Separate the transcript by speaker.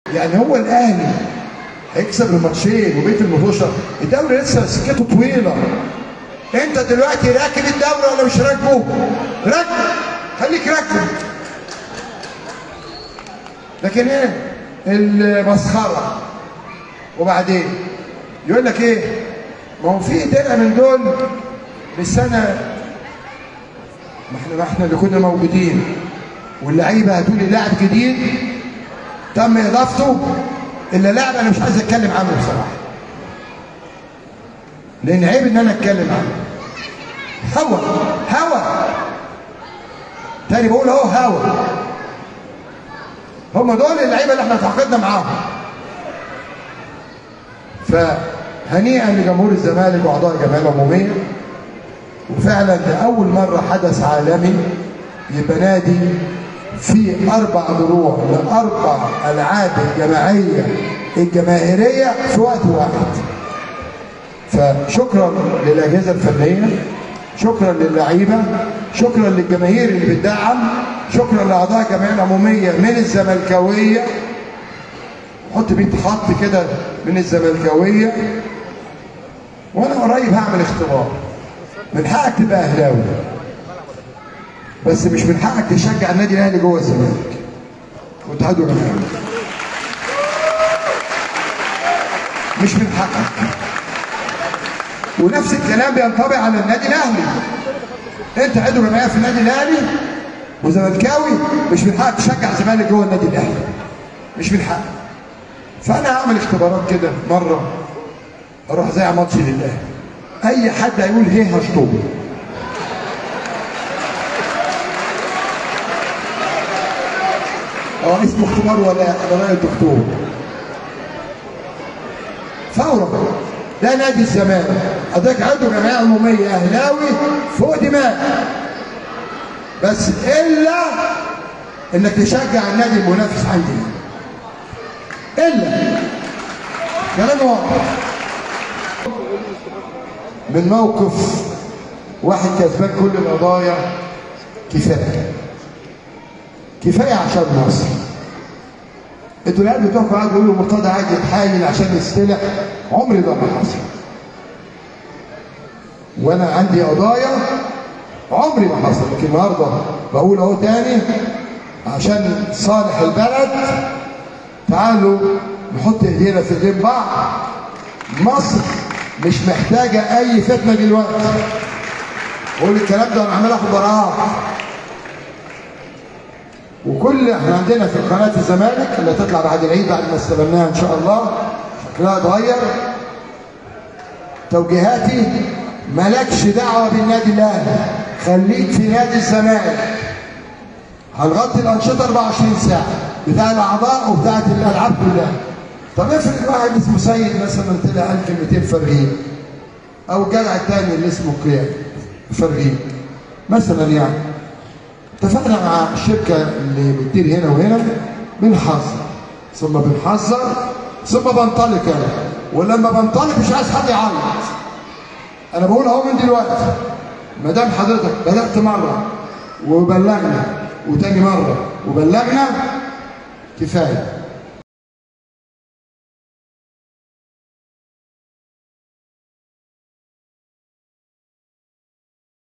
Speaker 1: يعني هو الاهلي هيكسب الماتشين وبيت المطوشه الدوري لسه سكته طويله انت دلوقتي راكب الدوري ولا مش راكبه؟ راكبه خليك راكبه لكن ايه المسخره وبعدين يقول لك ايه ما هو في درع من دول بالسنه ما احنا ما احنا اللي كنا موجودين واللعيبه هاتوا لي لاعب جديد تم اضافته الا لاعب انا مش عايز اتكلم عنه بصراحه لان عيب ان انا اتكلم عنه هوا هوا تاني بقول اهو هوا هم دول اللعيبه اللي احنا تعاقدنا معاهم فهنيئا لجمهور الزمالك واعضاء الجمعيه العموميه وفعلا ده اول مره حدث عالمي يبقى نادي في اربع دروع لاربع العاب الجماعيه الجماهيريه في وقت واحد فشكرا للاجهزه الفنيه شكرا للعيبه شكرا للجماهير اللي بتدعم شكرا لاعضاء الجمعيه العموميه من الزملكاويه حط 100 خط كده من الزملكاويه وانا قريب هعمل اختبار من حقك تبقى اهلاوي بس مش من حقك تشجع النادي الاهلي جوه الزمالك واتحاد الجماهير مش من حقك ونفس الكلام بينطبق على النادي الاهلي انت عضو جمعيه في النادي الاهلي وزملكاوي مش من حقك تشجع الزمالك جوه النادي الاهلي مش من حقك فانا هعمل اختبارات كده مره اروح زي ماتش لله اي حد هيقول هي هشطبه اه اسمه اختبار ولا ولا الدكتور فورا ده نادي الزمالك حضرتك عضو جمعيه عموميه اهلاوي فوق دماغ بس الا انك تشجع النادي المنافس عندي الا كلام واضح من موقف واحد كسبان كل القضايا كفايه كفايه عشان مصر انتوا العيال بتوعكم قاعد يقولوا مرتضى عايز يتحايل عشان يستلح عمري ده ما حصل وانا عندي قضايا عمري ما حصل لكن النهارده بقول اهو تاني عشان صالح البلد تعالوا نحط ايدينا في ايدين بعض مصر مش محتاجه اي فتنه دلوقتي قول الكلام ده انا عمال اخد براءات وكل احنا عندنا في قناه الزمالك اللي هتطلع بعد العيد بعد ما استلمناها ان شاء الله شكلها اتغير توجيهاتي مالكش دعوه بالنادي الاهلي خليك في نادي الزمالك هنغطي الانشطه 24 ساعه بتاع الاعضاء وبتاعه الالعاب كلها طب افرض واحد اسمه سيد مثلا طلع قال كلمتين فارغين او الجدع الثاني اللي اسمه قيام فارغين مثلا يعني اتفقنا مع الشركه اللي بتدير هنا وهنا بنحذر ثم بنحذر ثم بنطلق انا ولما بنطلق مش عايز حد يعيط انا بقول اهو من دلوقتي ما دام حضرتك بدات مره وبلغنا وتاني مره وبلغنا كفايه